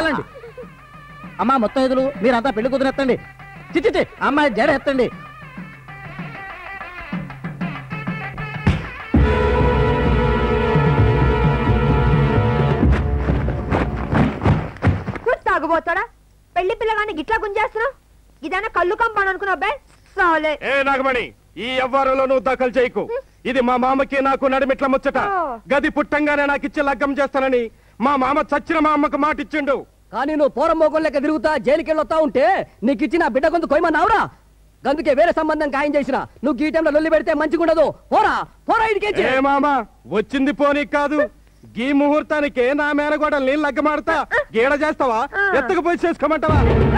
తీసుకెళ్ళండి అమ్మా మొత్తం ఎదురు మీరంతా పెళ్లి కూతురు ఎత్తండి చిచ్చి అమ్మాయి జడ ఎత్తండి తాగుబోతాడా పెళ్లి పిల్లగాని గిట్లా గుంజేస్తున్నావు ఇదైనా కళ్ళు కంపాను అనుకున్నావు బే సాలే ఏ నాగమణి ఈ ఎవ్వరులో నువ్వు దాఖలు చేయకు ఇది మా మామకి నాకు నడిమిట్ల ముచ్చట ఓ. గది పుట్టంగానే నాకు ఇచ్చి లగ్గం చేస్తానని మా మామ చచ్చిన మా అమ్మకు మాట ఇచ్చిండు కానీ నువ్వు పోరం మోగం లెక్క తిరుగుతా జైలుకి వెళ్ళొస్తా ఉంటే నీకు ఇచ్చిన బిడ్డ కొంత కొయ్యమన్నావురా అందుకే వేరే సంబంధం ఖాయం చేసిన నువ్వు ఈ టైంలో లొల్లి పెడితే మంచిగుండదు పోరా పోరా ఇడికే ఏ మామ వచ్చింది పోనీ కాదు గీ ముహూర్తానికి నా మేనగోడల్ని లగ్గమాడతా గీడ చేస్తావా ఎత్తకపోయి చేసుకోమంటావా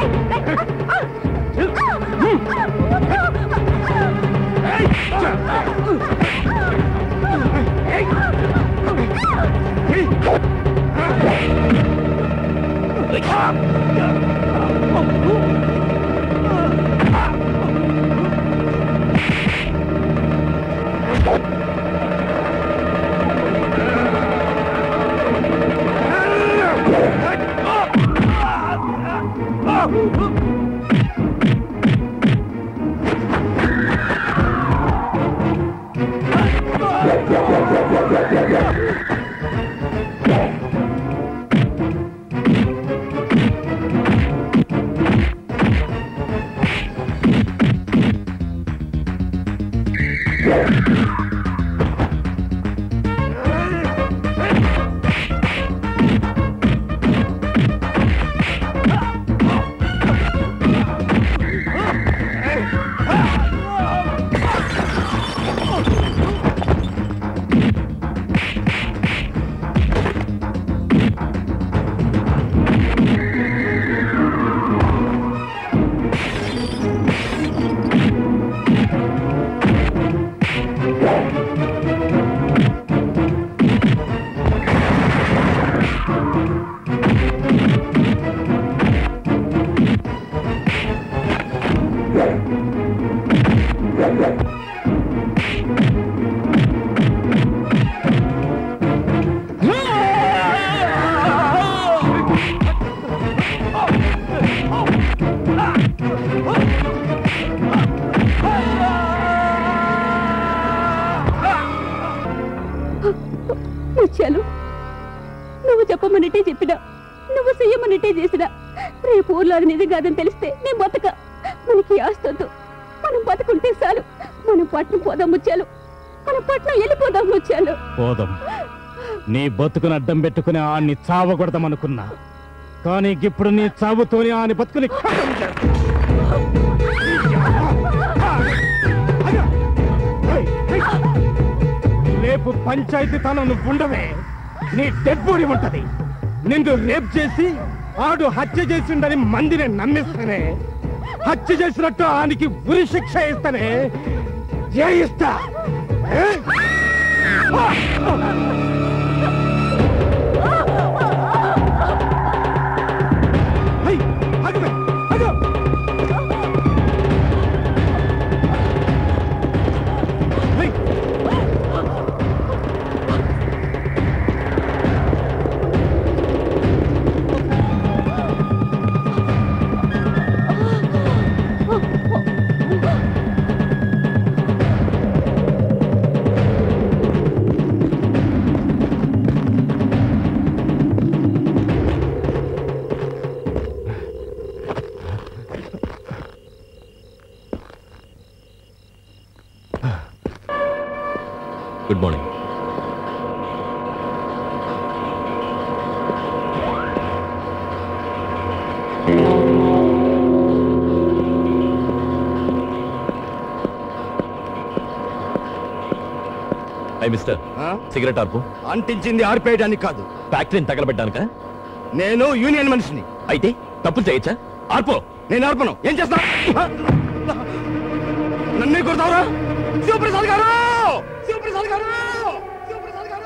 ముత్యాలు నువ్వు చెప్పమన్నట్టే చెప్పినా నువ్వు చెయ్యమన్నట్టే చేసినా రేపు ఊర్లో అది నిజం కాదని తెలిస్తే నీ బతక మనకి ఆస్తొద్దు మనం బతుకుంటే చాలు మనం పట్నం పోదాం ముత్యాలు మనం పట్నం వెళ్ళిపోదాం ముత్యాలు పోదాం నీ బతుకుని అడ్డం పెట్టుకుని ఆన్ని చావకూడదామనుకున్నా కానీ ఇప్పుడు నీ చావుతోని ఆని బతుకుని ఖతం చేస్తా. రేపు పంచాయతీ తనం నువ్వు ఉండవే నీ డెడ్ బాడీ ఉంటది నిన్ను రేప్ చేసి ఆడు హత్య చేసిండని మందిని నమ్మిస్తానే హత్య చేసినట్టు ఆనికి ఉరి శిక్ష ఇస్తానే జయిస్తా ఏ? హై, ఆగవే, ఆగు. Hi. Good morning I mister ఆ? సిగరెట్ ఆర్పు అంటించింది ఆర్పేయడానికి కాదు ఫ్యాక్టరీని తగలబెట్టానుక నేను యూనియన్ మనిషిని అయితే తప్పులు చేయొచ్చా ఆర్పో నేను అర్పణం ఏం చేస్తా నన్నే కొడతావురా శివప్రసాద్ గారు శివప్రసాద్ గారు శివప్రసాద్ గారు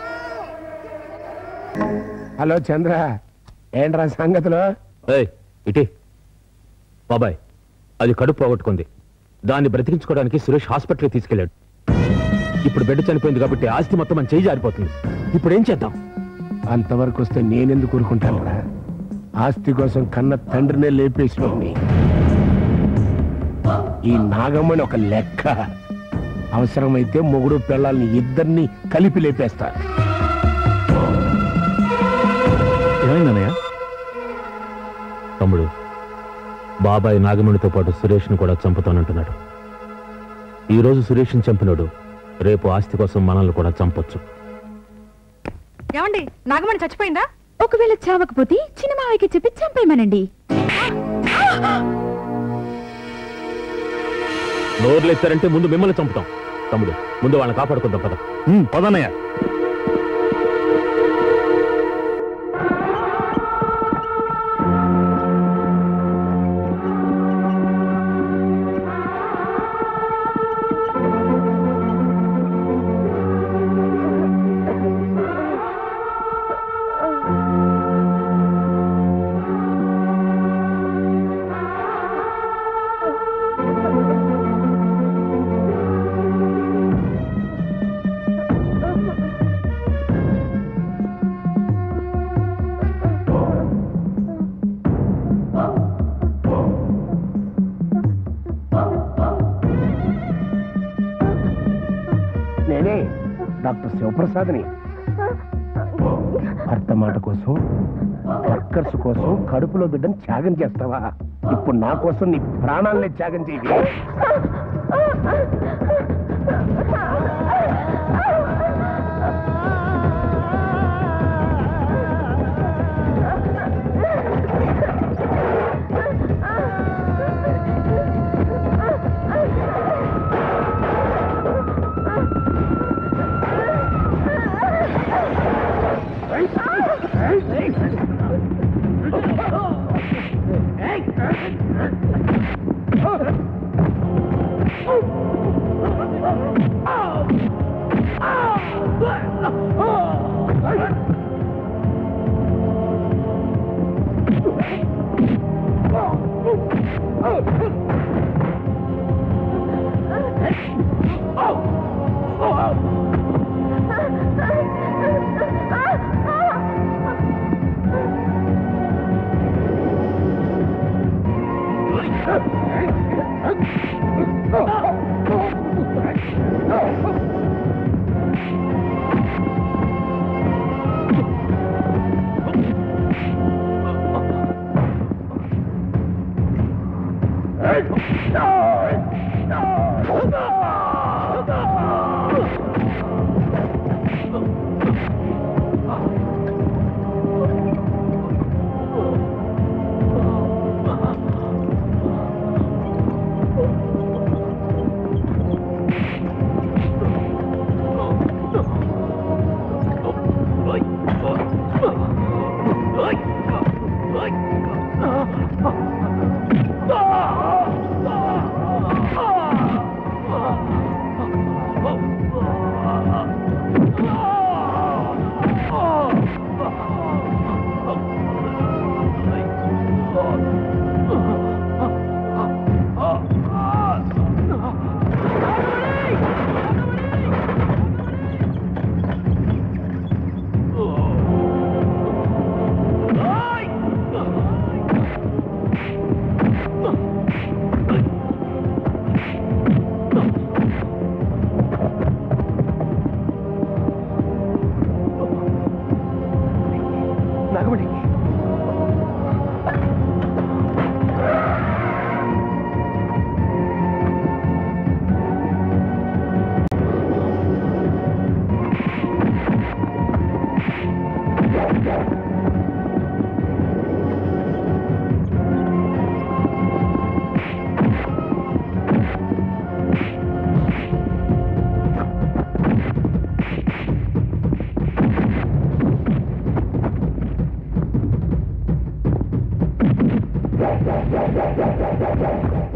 హలో చంద్ర ఏంట్రా సంగతులు ఏయ్ ఇటీ బాబాయ్ అది కడుపు పోగొట్టుకుంది దాన్ని బ్రతికించుకోవడానికి సురేష్ హాస్పిటల్కి తీసుకెళ్ళాడు ఇప్పుడు బిడ్డ చనిపోయింది కాబట్టి ఆస్తి మొత్తం మన చేయి జారిపోతుంది ఇప్పుడు ఏం చేద్దాం అంతవరకు వస్తే నేనెందుకు ఊరుకుంటాను రా ఆస్తి కోసం కన్న తండ్రినే లేపేసినోడిని ఈ నాగమ్మని ఒక లెక్క అవసరమైతే మొగుడు పిల్లల్ని ఇద్దరిని కలిపి లేపేస్తా ఏమైందన్నయ్య తమ్ముడు బాబాయ్ నాగమణితో పాటు సురేష్ను కూడా చంపుతానంటున్నాడు ఈ రోజు సురేష్ని చంపినోడు రేపు ఆస్తి కోసం మనల్ని కూడా చంపొచ్చు ఏమండి నాగమణి చచ్చిపోయిందా ఒకవేళ చావకపోతే చిన్న మావయ్యకి చెప్పి చంపేయమనండి నోర్లేస్తారంటే ముందు మిమ్మల్ని చంపుతాం తమ్ముడు ముందు వాళ్ళని కాపాడుకుందాం పద పదన్నయ్య నేనే డాక్టర్ శివప్రసాద్ని భర్త మాట కోసం వర్కర్స్ కోసం కడుపులో బిడ్డను త్యాగం చేస్తావా ఇప్పుడు నా కోసం నీ ప్రాణాలనే త్యాగం చేయి నాగమణి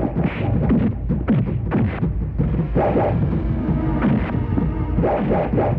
Yeah.